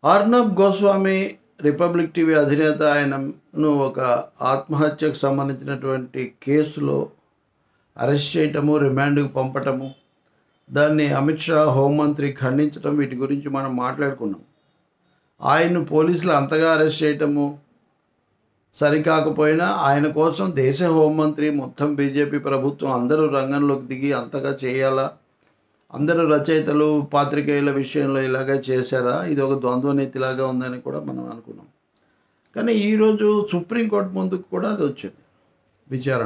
Arnab Goswami republic TV అధినేత ఆయనను ఒక ఆత్మహత్యకు సంబంధించినటువంటి కేసులో అరెస్ట్ చేయటము రిమాండ్కు పంపటము దాన్ని అమిత్ షా హోంమంత్రి ఖండించడం వీటి గురించి మనం మాట్లాడుకున్నాం ఆయన్ను పోలీసులు అంతగా అరెస్ట్ చేయటము సరికాకపోయినా ఆయన కోసం దేశ హోంమంత్రి మొత్తం బీజేపీ ప్రభుత్వం అందరూ రంగంలోకి దిగి అంతగా చేయాలా అందరూ రచయితలు పాత్రికేయుల విషయంలో ఇలాగే చేశారా ఇది ఒక ద్వంద్వ నీతిలాగా ఉందని కూడా మనం అనుకున్నాం కానీ ఈరోజు సుప్రీంకోర్టు ముందుకు కూడా అది వచ్చింది విచారణ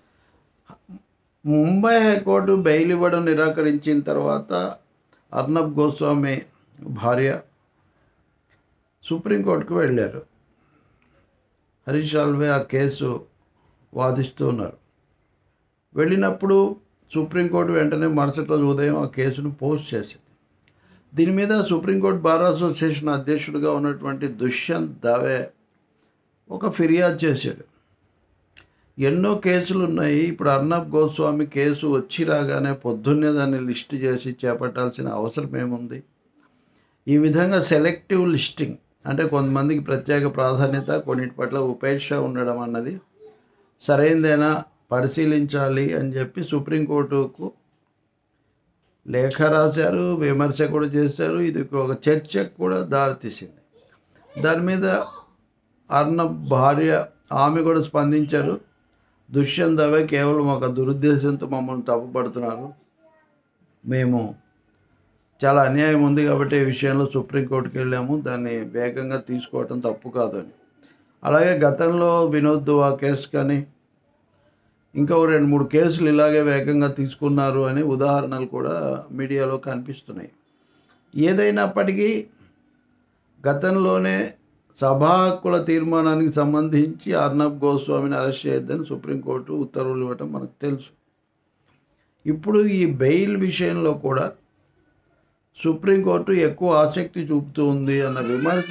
ముంబై హైకోర్టు బెయిల్ ఇవ్వడం నిరాకరించిన తర్వాత అర్నబ్ గోస్వామి భార్య సుప్రీంకోర్టుకు వెళ్ళారు హరీష్ సాల్వే ఆ కేసు వాదిస్తూ ఉన్నారు వెళ్ళినప్పుడు సుప్రీంకోర్టు వెంటనే మరుసటి రోజు ఉదయం ఆ కేసును పోస్ట్ చేసింది దీని మీద సుప్రీంకోర్టు బార్ అసోసియేషన్ అధ్యక్షుడిగా ఉన్నటువంటి దుష్యంత్ దవే ఒక ఫిర్యాదు చేశాడు ఎన్నో కేసులు ఉన్నాయి ఇప్పుడు అర్నబ్ గోస్వామి కేసు వచ్చి రాగానే పొద్దున్నే దాన్ని లిస్ట్ చేసి చేపట్టాల్సిన అవసరం ఏముంది ఈ విధంగా సెలెక్టివ్ లిస్టింగ్ అంటే కొంతమందికి ప్రత్యేక ప్రాధాన్యత కొన్నిటి పట్ల ఉపేక్ష ఉండడం అన్నది సరైందేనా పరిశీలించాలి అని చెప్పి సుప్రీంకోర్టుకు లేఖ రాశారు విమర్శ కూడా చేశారు ఇది ఒక చర్చకు కూడా దారితీసింది దాని మీద అర్నబ్ భార్య ఆమె కూడా స్పందించారు దుష్యంత్ దవే కేవలం ఒక దురుద్దేశంతో మమ్మల్ని తప్పుపడుతున్నారు మేము చాలా అన్యాయం ఉంది కాబట్టి ఈ విషయంలో సుప్రీంకోర్టుకి వెళ్ళాము దాన్ని వేగంగా తీసుకోవటం తప్పు కాదని అలాగే గతంలో వినోద్ దువా కేసు కానీ ఇంకా ఓ రెండు మూడు కేసులు ఇలాగే వేగంగా తీసుకున్నారు అని ఉదాహరణలు కూడా మీడియాలో కనిపిస్తున్నాయి ఏదైనప్పటికీ గతంలోనే సభా హక్కుల తీర్మానానికి సంబంధించి అర్నబ్ గోస్వామిని అరెస్ట్ చేయొద్దని సుప్రీంకోర్టు ఉత్తర్వులు ఇవ్వటం మనకు తెలుసు ఇప్పుడు ఈ బెయిల్ విషయంలో కూడా సుప్రీంకోర్టు ఎక్కువ ఆసక్తి చూపుతూ ఉంది అన్న విమర్శ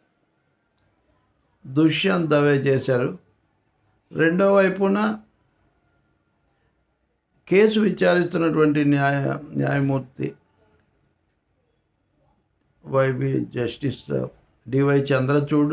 దుష్యంత్ దవే చేశారు రెండో వైపున కేసు విచారిస్తున్నటువంటి న్యాయ న్యాయమూర్తి వైవి justice DY Chandrachud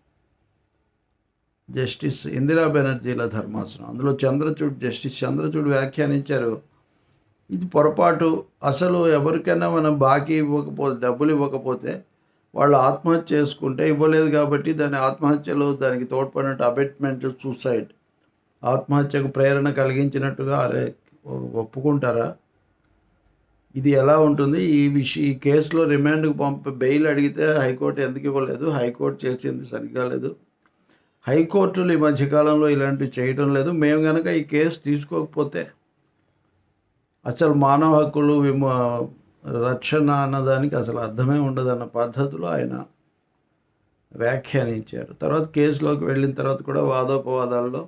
justice Indira బెనర్జీల ధర్మాసనం అందులో చంద్రచూడ్ జస్టిస్ చంద్రచూడ్ వ్యాఖ్యానించారు ఇది పొరపాటు అసలు ఎవరికైనా మనం బాకీ ఇవ్వకపోతే డబ్బులు ఇవ్వకపోతే వాళ్ళు ఆత్మహత్య చేసుకుంటే ఇవ్వలేదు కాబట్టి దాని ఆత్మహత్యలో దానికి తోడ్పడినట్టు అబెట్మెంట్ సూసైడ్ ఆత్మహత్యకు ప్రేరణ కలిగించినట్టుగా అరే ఒప్పుకుంటారా ఇది ఎలా ఉంటుంది ఈ విషయం ఈ కేసులో రిమాండ్కి పంప బెయిల్ అడిగితే హైకోర్టు ఎందుకు ఇవ్వలేదు హైకోర్టు చేసింది సరిగ్గా లేదు హైకోర్టులు ఈ మధ్యకాలంలో ఇలాంటివి చేయడం లేదు మేము కనుక ఈ కేసు తీసుకోకపోతే అసలు మానవ హక్కులు విమ రక్షణ అన్నదానికి అసలు అర్థమే ఉండదన్న పద్ధతిలో ఆయన వ్యాఖ్యానించారు తర్వాత కేసులోకి వెళ్ళిన తర్వాత కూడా వాదోపవాదాల్లో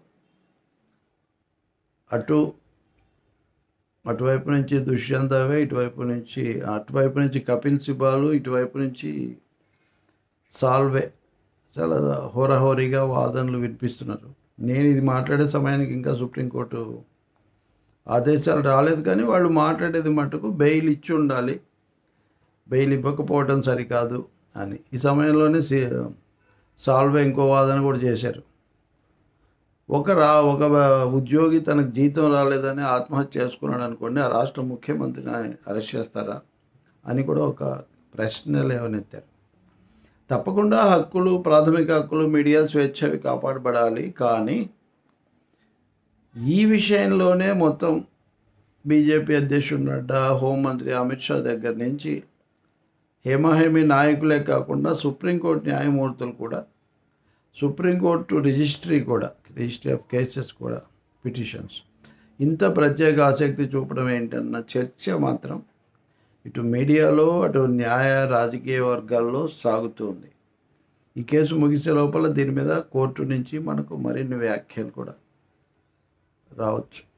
అటు అటువైపు నుంచి దుష్యంత్ దవే ఇటువైపు నుంచి అటువైపు నుంచి కపిల్ సిబాలు ఇటువైపు నుంచి సాల్వే చాలా హోరాహోరీగా వాదనలు వినిపిస్తున్నారు నేను ఇది మాట్లాడే సమయానికి ఇంకా సుప్రీంకోర్టు ఆదేశాలు రాలేదు కానీ వాళ్ళు మాట్లాడేది మటుకు బెయిల్ ఇచ్చి ఉండాలి బెయిల్ ఇవ్వకపోవడం సరికాదు అని ఈ సమయంలోనే సి సాల్వే ఇంకో వాదన కూడా చేశారు ఒక రా ఒక ఉద్యోగి తనకు జీతం రాలేదని ఆత్మహత్య చేసుకున్నాడు అనుకోండి ఆ రాష్ట్ర ముఖ్యమంత్రిని అరెస్ట్ చేస్తారా అని కూడా ఒక ప్రశ్న లేవనెత్తారు తప్పకుండా హక్కులు ప్రాథమిక హక్కులు మీడియా స్వేచ్ఛ అవి కాపాడబడాలి కానీ ఈ విషయంలోనే మొత్తం బీజేపీ అధ్యక్షుడు నడ్డా హోంమంత్రి అమిత్ షా దగ్గర నుంచి హేమాహేమి నాయకులే కాకుండా సుప్రీంకోర్టు న్యాయమూర్తులు కూడా సుప్రీంకోర్టు రిజిస్ట్రీ కూడా రిజిస్ట్రీ ఆఫ్ కేసెస్ కూడా పిటిషన్స్ ఇంత ప్రత్యేక ఆసక్తి చూపడం ఏంటన్న చర్చ మాత్రం ఇటు మీడియాలో అటు న్యాయ రాజకీయ వర్గాల్లో సాగుతుంది ఈ కేసు ముగిసే లోపల దీని మీద కోర్టు నుంచి మనకు మరిన్ని వ్యాఖ్యలు కూడా రావచ్చు